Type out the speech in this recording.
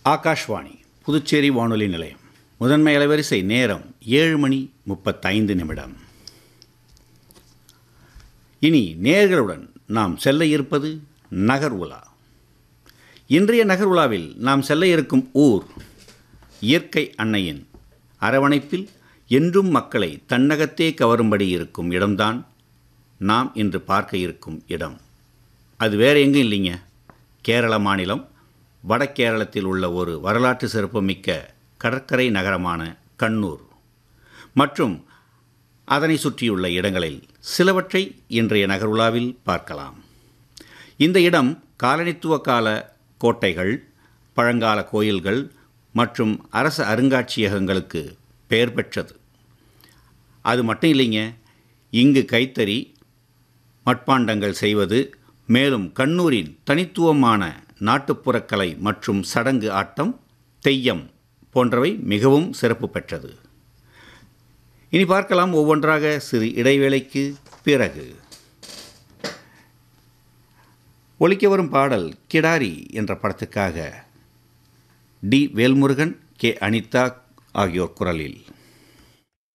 ஆகாஷ்வாணி புதுச்சேரி வானொலி நிலையம் முதன்மை அலைவரிசை நேரம் ஏழு மணி முப்பத்தைந்து நிமிடம் இனி நேர்களுடன் நாம் செல்ல இருப்பது நகர் உலா இன்றைய நகர் உலாவில் நாம் செல்ல இருக்கும் ஊர் இயற்கை அன்னையின் அரவணைப்பில் என்றும் மக்களை தன்னகத்தே கவரும்படி இருக்கும் இடம்தான் நாம் இன்று பார்க்க இருக்கும் இடம் அது வேறு எங்கும் இல்லைங்க கேரள மாநிலம் வடகேரளத்தில் உள்ள ஒரு வரலாற்று சிறப்புமிக்க கடற்கரை நகரமான கண்ணூர் மற்றும் அதனை சுற்றியுள்ள இடங்களில் சிலவற்றை இன்றைய நகர்வுலாவில் பார்க்கலாம் இந்த இடம் காலனித்துவ கால கோட்டைகள் பழங்கால கோயில்கள் மற்றும் அரச அருங்காட்சியகங்களுக்கு பெயர் பெற்றது அது மட்டும் இல்லைங்க இங்கு கைத்தறி மட்பாண்டங்கள் செய்வது மேலும் கண்ணூரின் தனித்துவமான நாட்டுப்புறக் கலை மற்றும் சடங்கு ஆட்டம் தெய்யம் போன்றவை மிகவும் சிறப்பு பெற்றது இனி பார்க்கலாம் ஒவ்வொன்றாக சிறு இடைவேளைக்கு பிறகு ஒலிக்க வரும் பாடல் கிடாரி என்ற படத்துக்காக டி வேல்முருகன் கே அனிதா ஆகியோர் குரலில்